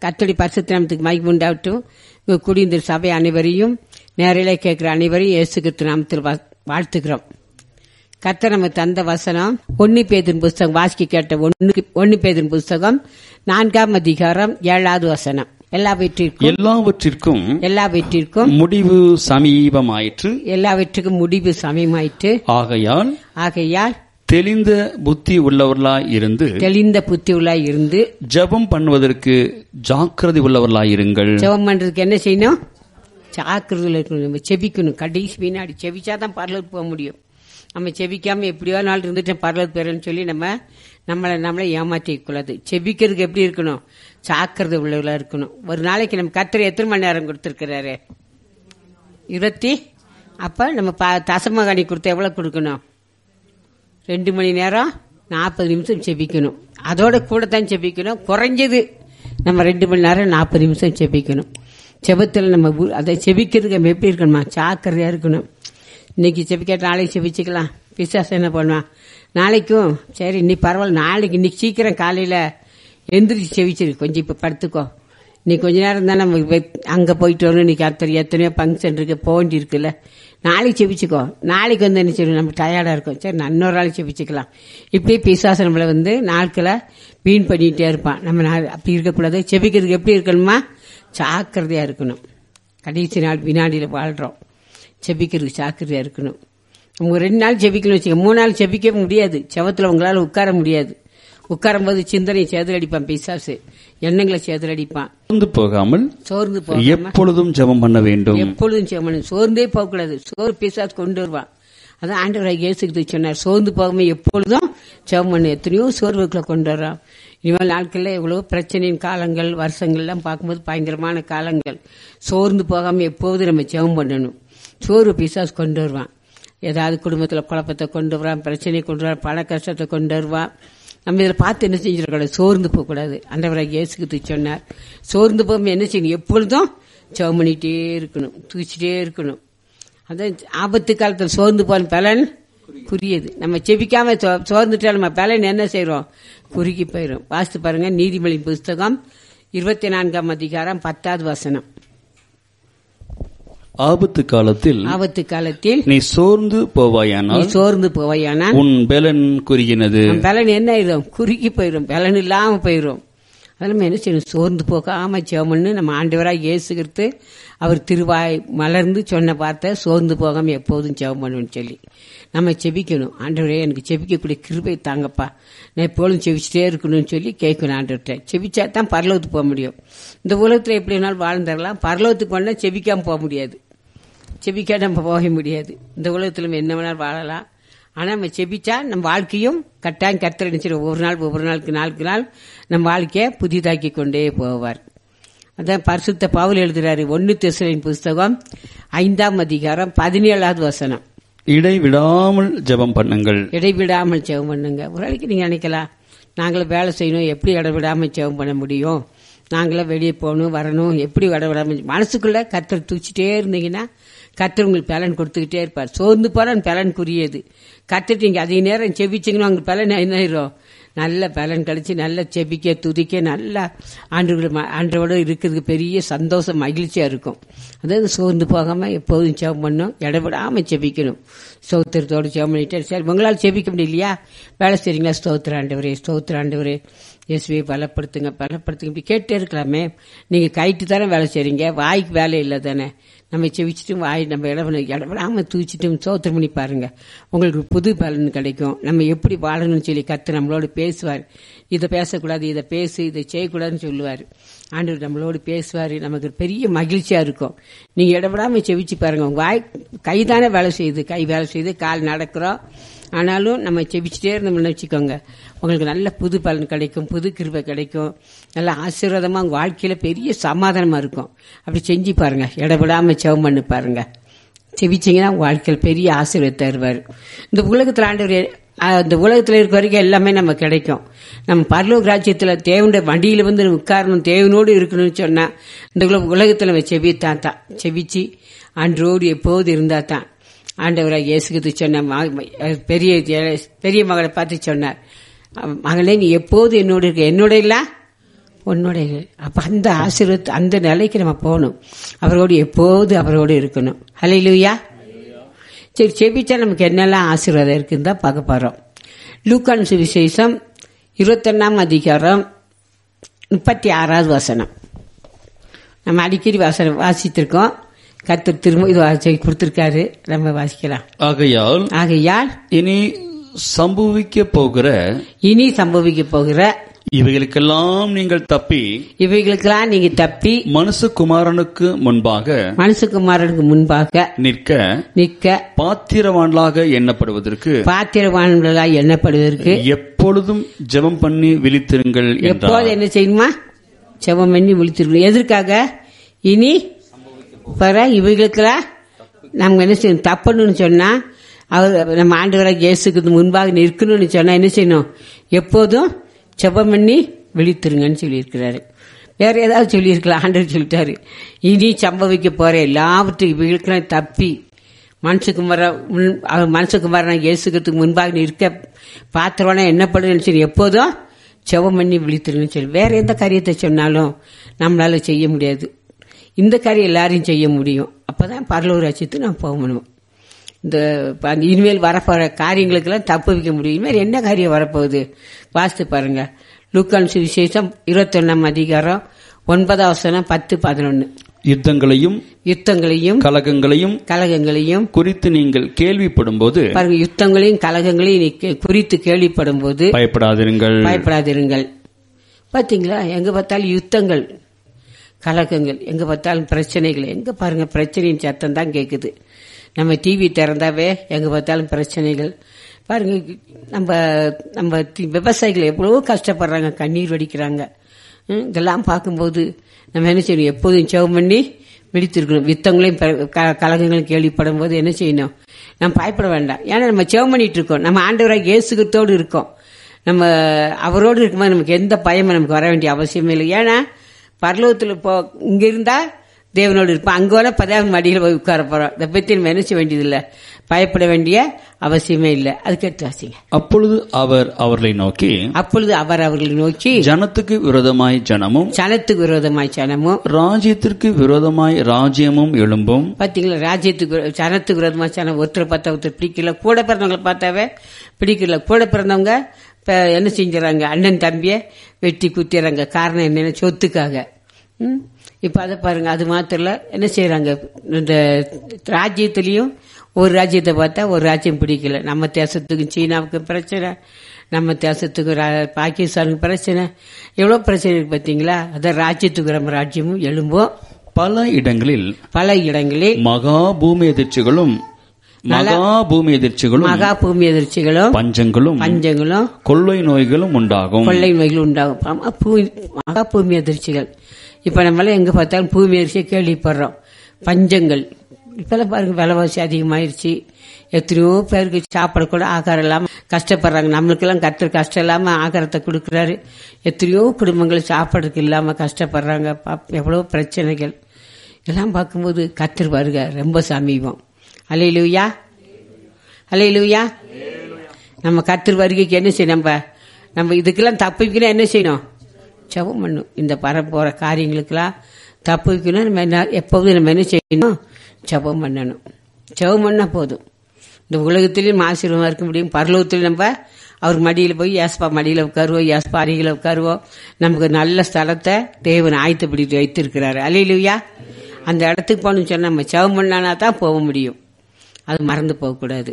கத்தடி பரிசுத்த மகிமை உண்டாகட்டும் இங்க குடியிருந்த சபை அனைவரையும் நேரிலே கேட்கிற அனைவரையும் இயேசு கிறிஸ்து நாமத்தில் வா- வாழ்த்துக்கிறோம் கர்த்தர் நம்ம தந்த வசனம் ஒன்னு பேதின் புஸ்தகம் வாசிக்க கேட்ட ஒன்னு ஒன்னு பேதின் புஸ்தகம் நான்காம் அதிகாரம் ஏழாவது வசனம் எல்லாவற்றிற்கும் எல்லாவற்றிற்கும் எல்லாவற்றிற்கும் முடிவு சமீபமாயிற்று எல்லாவற்றுக்கும் முடிவு சமயமாயிற்று ஆகையால் ஆகையால் தெளிந்த புத்தி உள்ளவர்களாய் இருந்து தெளிந்த புத்தி உள்ளாய் இருந்து ஜெபம் பண்ணுவதற்கு ஜாக்கிரதை உள்ளவர்களாய் இருங்கள் ஜெபம் பண்றதுக்கு என்ன செய்யணும் ஜாக்கிரதையில் இருக்கணும் நம்ம செபிக்கணும் கடைசி பின்னாடி செபிச்சாதான் பரலோக்கு போக முடியும் நம்ம செபிக்காம எப்படியோ நாள் இருந்துட்டு பரலோக்கு போறேன்னு சொல்லி நம்ம நம்மளை நம்மளை ஏமாற்றிக்க கூடாது செபிக்கிறதுக்கு எப்படி இருக்கணும் ஜாக்கிரதை உள்ளவர்களா இருக்கணும் ஒரு நாளைக்கு நம்ம கத்திர எத்தனை மணி நேரம் கொடுத்துருக்கிறாரு இருபத்தி அப்ப நம்ம ப- தசமகாணி கொடுத்து எவ்வளவு கொடுக்கணும் ரெண்டு மணி நேரம் நாற்பது நிமிஷம் செபிக்கணும் அதோட கூட தான் செபிக்கணும் குறைஞ்சது நம்ம ரெண்டு மணி நேரம் நாற்பது நிமிஷம் செபிக்கணும் செபத்தில் நம்ம உ- அதை செபிக்கிறதுக்கு நம்ம எப்படி இருக்கணுமா ஜாக்கிரதையா இருக்கணும் இன்னைக்கு செபிக்க நாளைக்கு செபிச்சுக்கலாம் பிசாசு என்ன பண்ணுவான் நாளைக்கும் சரி இன்னைக்கு பரவாயில்ல நாளைக்கு இன்னைக்கு சீக்கிரம் காலையில எந்திரிச்சு செவிச்சிரு கொஞ்சம் இப்ப படுத்துக்கோ நீ கொஞ்ச நேரம் தான் நம்ம வெ- அங்க போயிட்டு வரணும் இன்னைக்கு அத்தனை எத்தனையோ ஃபங்க்ஷன் இருக்கு போக வேண்டி இருக்குல்ல நாளைக்கு செபிச்சுக்கோ நாளைக்கு வந்து என்ன செய்யணும் நம்ம டயர்டா இருக்கும் சரி நான் இன்னொரு நாளைக்கு செபிச்சுக்கலாம் இப்படியே பிசாசு நம்மளை வந்து நாட்களை வீண் பண்ணிட்டே இருப்பான் நம்ம நா- அப்படி இருக்கக்கூடாது செபிக்கிறதுக்கு எப்படி இருக்கணுமா ஜாக்கிரதையா இருக்கணும் கடைசி நாள் வினாடியில் வாழ்றோம் செபிக்கிறதுக்கு ஜாக்கிரதையா இருக்கணும் உங்க ரெண்டு நாள் செபிக்கணும் வச்சுக்க மூணு நாள் செபிக்க முடியாது செவத்துல உங்களால உட்கார முடியாது உட்காரும் போது சிந்தனை சேதலடிப்பான் பிசாசு எண்ணங்களை சேதலடிப்பான் சோர்ந்து போகாமல் சோர்ந்து போகாம எப்பொழுதும் ஜெபம் பண்ண வேண்டும் எப்பொழுதும் செவணும் சோர்ந்தே போகக்கூடாது சோறு பிசாசு கொண்டு வருவான் அதான் ஆண்டவராக இயேசுக்கு சொன்னார் சோர்ந்து போகாம எப்பொழுதும் செவம் பண்ணு எத்தனையோ சோர்வுக்குள்ள கொண்டு வர்றான் இனிமேல் நாட்கள்ல எவ்வளவு பிரச்சனையின் காலங்கள் வருஷங்கள்லாம் பார்க்கும்போது பயங்கரமான காலங்கள் சோர்ந்து போகாம எப்போதும் நம்ம ஜெபம் பண்ணணும் சோறு பிசாசு கொண்டு வருவான் ஏதாவது குடும்பத்துல குழப்பத்தை கொண்டு வரான் பிரச்சனையை கொண்டு வரான் பண கஷ்டத்தை கொண்டு வருவான் நம்ம இதில் பார்த்து என்ன செஞ்சிடக்கூடாது சோர்ந்து போகக்கூடாது அண்டவராக இயேசுக்கு சொன்னார் சோர்ந்து போகாம என்ன செய்யணும் எப்பொழுதும் ஜெபம் பண்ணிட்டே இருக்கணும் தூச்சிட்டே இருக்கணும் அதான் ஆபத்து காலத்தில் சோர்ந்து போன பலன் குறியது நம்ம செபிக்காம சோ- சோர்ந்துட்டா நம்ம பலன் என்ன செய்றோம் குறுகி போயிடும் வாசித்து பாருங்க நீதிமொழி புஸ்தகம் இருபத்தி நான்காம் அதிகாரம் பத்தாவது வசனம் ஆபத்து காலத்தில் ஆபத்து காலத்தில் நீ சோர்ந்து நீ போவாயானால் சோர்ந்து போவையானால் உன் பலன் குறுகினது நம்ம பலன் என்ன ஆயிடும் குறுகி போயிடும் பலன் இல்லாம போயிடும் அதனால நம்ம என்ன செய்யணும் சோர்ந்து போகாம ஜெபம்னு நம்ம ஆண்டவராக இயேசுகிறது அவர் திருவாய் மலர்ந்து சொன்ன பார்த்த சோர்ந்து போகாம எப்போதும் ஜெபம் பண்ணணும்னு சொல்லி நம்ம செபிக்கணும் ஆண்டவரே எனக்கு செபிக்கக்கூடிய கிருபை தாங்கப்பா நான் எப்போதும் செபிச்சிட்டே இருக்கணும்னு சொல்லி கேட்கணும் ஆண்டவர்கிட்ட செபிச்சா தான் பரலோகத்துக்கு போக முடியும் இந்த உலகத்துல எப்படி வேணாலும் வாழ்ந்துடலாம் பரலோகத்துக்கு போனால் செபிக்காம போக முடியாது செபிக்க நம்ம போக முடியாது இந்த உலகத்துல நம்ம என்ன வேணாலும் வாழலாம் ஆனா நம்ம செபிச்சா நம்ம வாழ்க்கையும் கட்டாயம் கர்த்தர் நினைச்சிடும் ஒவ்வொரு நாள் ஒவ்வொரு நாளுக்கு நாளுக்கு நாள் நம்ம வாழ்க்கையை புதிதாக்கி கொண்டே போவார் அதான் பரிசுத்த பவுல் எழுதுறாரு ஒன்னு தெசலின் புஸ்தகம் ஐந்தாம் அதிகாரம் பதினேழாவது வசனம் இடைவிடாமல் ஜெபம் பண்ணுங்கள் இடைவிடாமல் ஜெபம் பண்ணுங்க ஒரு நாளைக்கு நீங்க நினைக்கலாம் நாங்களும் வேலை செய்யணும் எப்படி இடைவிடாமல் ஜெபம் பண்ண முடியும் நாங்களும் வெளியே போகணும் வரணும் எப்படி இடைவிடாமல் மனசுக்குள்ள கத்தர் தூச்சிட்டே இருந்தீங்கன்னா கத்தர் உங்களுக்கு பலன் கொடுத்துக்கிட்டே இருப்பார் சோர்ந்து போறான் பலன் குறியது கத்துட்டு நீங்க அதிக நேரம் செபிச்சிங்கன்னா உங்களுக்கு பலன் என்ன ஆயிரும் நல்ல பலன் கிடைச்சு நல்ல செபிக்க துதிக்க நல்ல ஆண்டு ஆண்டோட இருக்கிறதுக்கு பெரிய சந்தோஷம் மகிழ்ச்சியா இருக்கும் அதாவது சோர்ந்து போகாம எப்போதும் ஜெபம் பண்ணும் இடைவிடாம செபிக்கணும் ஸ்தோத்திரத்தோடு ஜெபம் பண்ணிட்டு சரி உங்களால் செபிக்க முடியலையா வேலை செய்றீங்களா ஸ்தோத்திர ஆண்டவரே ஸ்தோத்திர ஆண்டவரே இயேசுவை பலப்படுத்துங்க பலப்படுத்துங்க இப்படி கேட்டே இருக்கலாமே நீங்க கைட்டு தானே வேலை செய்றீங்க வாய்க்கு வேலை இல்லை தானே நம்ம செவிச்சிட்டும் வாய் நம்ம இடம் இடவிடாம தூச்சிட்டும் சோத்திரம் பண்ணி பாருங்க உங்களுக்கு புது பலன் கிடைக்கும் நம்ம எப்படி வாழணும்னு சொல்லி கத்து நம்மளோட பேசுவார் இதை பேசக்கூடாது இதை பேசு இதை செய்யக்கூடாதுன்னு சொல்லுவார் ஆண்டவர் நம்மளோடு பேசுவார் நமக்கு பெரிய மகிழ்ச்சியா இருக்கும் நீங்க இடவிடாம செவிச்சு பாருங்க உங்க வாய் கை தானே வேலை செய்யுது கை வேலை செய்யுது கால் நடக்கிறோம் ஆனாலும் நம்ம செபிச்சுட்டே இருந்தோம்னு வச்சுக்கோங்க உங்களுக்கு நல்ல புது பலன் கிடைக்கும் புது கிருபை கிடைக்கும் நல்ல ஆசீர்வாதமா உங்க வாழ்க்கையில பெரிய சமாதானமா இருக்கும் அப்படி செஞ்சு பாருங்க இடவிடாம செவம் பண்ணி பாருங்க செபிச்சீங்கன்னா உங்க வாழ்க்கையில் பெரிய ஆசீர்வாதம் தருவார் இந்த உலகத்தில் ஆண்டவர் அஹ், இந்த உலகத்தில் இருக்க வரைக்கும் எல்லாமே நம்ம கிடைக்கும் நம்ம பரலோக ராஜ்யத்தில் தேவனுடைய வண்டியில வந்து நம்ம உட்காரணும் தேவனோடு இருக்கணும்னு சொன்னா இந்த உலக- உலகத்தில் நம்ம செபித்தான் தான் செபிச்சு அன்றோடு எப்போது இருந்தா தான் ஆண்டவராக இயேசுக்கு சொன்ன ம- பெரிய பெரிய மகளை பார்த்து சொன்னார் மகளே நீ எப்போது என்னோட இருக்க என்னோட இல்ல உன்னுடைய அப்ப அந்த ஆசீர்வாத அந்த நிலைக்கு நம்ம போகணும் அவரோடு எப்போது அவரோடு இருக்கணும் ஹalleluya சரி செபிச்சா நமக்கு என்னெல்லாம் ஆசீர்வாதம் இருக்குன்னு தான் பார்க்க போறோம் லூக்கான் சுவிசேஷம் இருபத்தொன்னாம் அதிகாரம் முப்பத்தி ஆறாவது வசனம் நம்ம அடிக்கடி வசனம் வாசித்திருக்கோம் கர்த்தர் திரும்ப இது வாசி கொடுத்திருக்காரு நம்ம வாசிக்கலாம் ஆகையால் ஆகையால் இனி சம்பவிக்க போகிற இனி சம்பவிக்க போகிற இவைகளுக்கெல்லாம் நீங்கள் தப்பி இவைகளுக்கெல்லாம் நீங்க தப்பி மனுஷகுமாரனுக்கு முன்பாக மனுஷகுமாரனுக்கு முன்பாக நிற்க நிற்க பாத்திரவான்களாக எண்ணப்படுவதற்கு பாத்திரவான்களாய் எண்ணப்படுவதற்கு எப்பொழுதும் ஜெபம் பண்ணி விழித்திருங்கள் எப்போது என்றார் என்ன செய்யணுமா செவம் பண்ணி விழித்திருக்கணும் எதற்காக இனி வர இவைகளுக்கெல்லாம் நம்ம என்ன செய்யணும் தப்பணும்னு சொன்னா அவர் நம்ம ஆண்டவராக இயேசுக்கு முன்பாக நிற்கணும்னு சொன்னா என்ன செய்யணும் எப்போதும் செபம் பண்ணி விழித்திருங்கன்னு சொல்லியிருக்கிறாரு வேற ஏதாவது சொல்லியிருக்கலாம் ஆண்டவர் சொல்லிட்டாரு இனி சம்பவிக்க போற எல்லாவற்றையும் இவைகளுக்கெல்லாம் தப்பி மனுஷகுமார மனுஷகுமாரன் இயேசுக்கிறதுக்கு முன்பாக நிற்க பாத்திரம்னா என்னப்படுன்னு சொல்லி எப்போதும் செவம் பண்ணி விழித்திருங்கன்னு சொல்லி வேற எந்த காரியத்தை சொன்னாலும் நம்மளால செய்ய முடியாது இந்த காரியம் எல்லாரையும் செய்ய முடியும் அப்பதான் பரலூர் ராஜ்யத்துக்கு நான் போக முடியும் இந்த ப- அந்த இனிமேல் வரப்போற காரியங்களுக்கெல்லாம் தப்பு வைக்க முடியும் இனிமேல் என்ன காரியம் வரப்போகுது வாசித்து பாருங்க லூக்கான் சுவிசேஷம் இருபத்தொன்னாம் அதிகாரம் ஒன்பதாம் வசனம் பத்து பதினொன்னு யுத்தங்களையும் யுத்தங்களையும் கலகங்களையும் கலகங்களையும் குறித்து நீங்கள் கேள்விப்படும்போது பாருங்க யுத்தங்களையும் கலகங்களையும் நீ கே- குறித்து கேள்விப்படும் போது பயப்படாதிருங்கள் பயப்படாதிருங்கள் பாத்தீங்களா எங்க பார்த்தாலும் யுத்தங்கள் கலக்கங்கள் எங்க பார்த்தாலும் பிரச்சனைகள் எங்க பாருங்க பிரச்சனையின் சத்தம் தான் கேக்குது நம்ம டிவி திறந்தாவே எங்க பார்த்தாலும் பிரச்சனைகள் பாருங்க நம்ம நம்ம தி- விவசாயிகள் எவ்வளவோ கஷ்டப்படுறாங்க கண்ணீர் வடிக்கிறாங்க ம், இதெல்லாம் பார்க்கும்போது நம்ம என்ன செய்யணும் எப்போதும் செவம் பண்ணி விழித்திருக்கணும் யுத்தங்களையும் ப- க- கலகங்களையும் கேள்விப்படும் போது என்ன செய்யணும் நம்ம பயப்பட வேண்டாம் ஏன்னா நம்ம செவம் பண்ணிட்டு இருக்கோம் நம்ம ஆண்டவராக இயேசுகத்தோடு இருக்கோம் நம்ம அவரோடு இருக்கும்போது நமக்கு எந்த பயமும் நமக்கு வர வேண்டிய அவசியமே இல்லை ஏன்னா பரலோகத்தில் போ இங்க இருந்தா தேவனோடு இருப்போம் அங்க வேணா பதாவது மடியில் போய் உட்கார போறோம் இதை பத்தி நம்ம நினைச்ச வேண்டியதில்லை பயப்பட வேண்டிய அவசியமே இல்லை அதுக்கு எடுத்து வாசிங்க அப்பொழுது அவர் அவர்களை நோக்கி அப்பொழுது அவர் அவர்களை நோக்கி ஜனத்துக்கு விரோதமாய் ஜனமும் சனத்துக்கு விரோதமாய் சனமும் ராஜ்யத்திற்கு விரோதமாய் ராஜ்யமும் எழும்பும் பாத்தீங்களா ராஜ்யத்துக்கு விரோ- சனத்துக்கு விரோதமா சனம் ஒருத்தரை பார்த்தா ஒருத்தர் பிடிக்கல கூட பிறந்தவங்களை பார்த்தாவே பிடிக்கல கூட பிறந்தவங்க இப்ப என்ன செஞ்சுறாங்க அண்ணன் தம்பிய வெட்டி குத்திடுறாங்க காரணம் என்னன்னா சொத்துக்காக ம்? இப்ப அதை பாருங்க அது மாத்திரம் இல்ல, என்ன செய்யறாங்க இந்த ராஜ்யத்திலயும் ஒரு ராஜ்யத்தை பார்த்தா ஒரு ராஜ்யம் பிடிக்கல நம்ம தேசத்துக்கும் சீனாவுக்கும் பிரச்சனை நம்ம தேசத்துக்கும் ரா- பாகிஸ்தானுக்கு பிரச்சனை எவ்வளவு பிரச்சனை இருக்கு பாத்தீங்களா அதான் ராஜ்யத்துக்கு நம்ம ராஜ்யமும் எழும்போம் பல இடங்களில் பல இடங்களில் மகா பூமி எதிர்ச்சிகளும் மகா பூமி எதிர்ச்சிகளும் மகா பூமி எதிர்ச்சிகளும் பஞ்சங்களும் பஞ்சங்களும் கொள்ளை நோய்களும் உண்டாகும் கொள்ளை நோய்கள் உண்டாகும் ஆமா, பூ- மகா பூமி எதிர்ச்சிகள் இப்ப நம்மள எங்க பார்த்தாலும் பூமி எதிர்ச்சியை கேள்விப்படுறோம் பஞ்சங்கள் இப்பெல்லாம் பாருங்க விலைவாசி அதிகமாயிருச்சு எத்தனையோ பேருக்கு சாப்பிட கூட ஆகாரம் இல்லாம கஷ்டப்படுறாங்க நம்மளுக்கெல்லாம் கத்துற கஷ்டம் இல்லாம ஆகாரத்தை கொடுக்கறாரு எத்தனையோ குடும்பங்கள் சாப்பிடறதுக்கு இல்லாம கஷ்டப்படுறாங்க பாப்- எவ்வளவோ பிரச்சனைகள் இதெல்லாம் பார்க்கும்போது கத்தர் வருக ரொம்ப சமீபம் அலையிலுயா அலையிலுயா நம்ம கத்தர் வருகைக்கு என்ன செய்யணும் நம்ம நம்ம இதுக்கெல்லாம் தப்பிக்கணும் என்ன செய்யணும் ஜெபம் பண்ணும் இந்த பரப்போற காரியங்களுக்கெல்லாம் தப்பிக்கணும் நம்ம என்ன எப்போதும் நம்ம என்ன செய்யணும் ஜெபம் பண்ணணும் ஜெபம் பண்ணா போதும் இந்த உலகத்திலையும் ஆசீர்வாதம் இருக்க முடியும் பரலோகத்திலையும் நம்ம அவர் மடியில் போய் ஏஸ்பா மடியில் உட்காருவோம் ஏஸ்பா அருகில் உட்காருவோம் நமக்கு நல்ல ஸ்தலத்தை தேவன் ஆயத்தப்படுத்தி வைத்திருக்கிறாரு அலையிலுயா அந்த இடத்துக்கு போகணும்னு சொன்னா நம்ம ஜெபம் பண்ணானா தான் போக முடியும் அது மறந்து போகக்கூடாது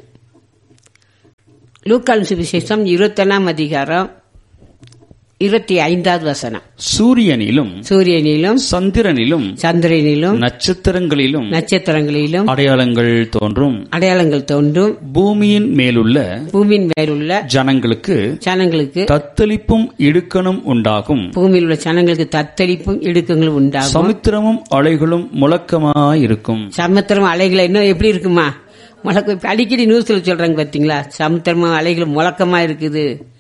லூக்கால் சுவிசேஷம் இருபத்தொன்னாம் அதிகாரம் இருபத்தி ஐந்தாவது வசனம் சூரியனிலும் சூரியனிலும் சந்திரனிலும் சந்திரனிலும் நட்சத்திரங்களிலும் நட்சத்திரங்களிலும் அடையாளங்கள் தோன்றும் அடையாளங்கள் தோன்றும் பூமியின் மேலுள்ள பூமியின் மேலுள்ள ஜனங்களுக்கு சனங்களுக்கு தத்தளிப்பும் இடுக்கணும் உண்டாகும் பூமியில் உள்ள சனங்களுக்கு தத்தளிப்பும் இடுக்கங்களும் உண்டாகும் சமுத்திரமும் அலைகளும் முழக்கமாயிருக்கும் சமுத்திரம் அலைகள் இன்னும் எப்படி இருக்குமா முழக்கம் இப்ப அடிக்கடி நியூஸ்ல சொல்றாங்க பாத்தீங்களா சமுத்திரமா அலைகள் முழக்கமா இருக்குது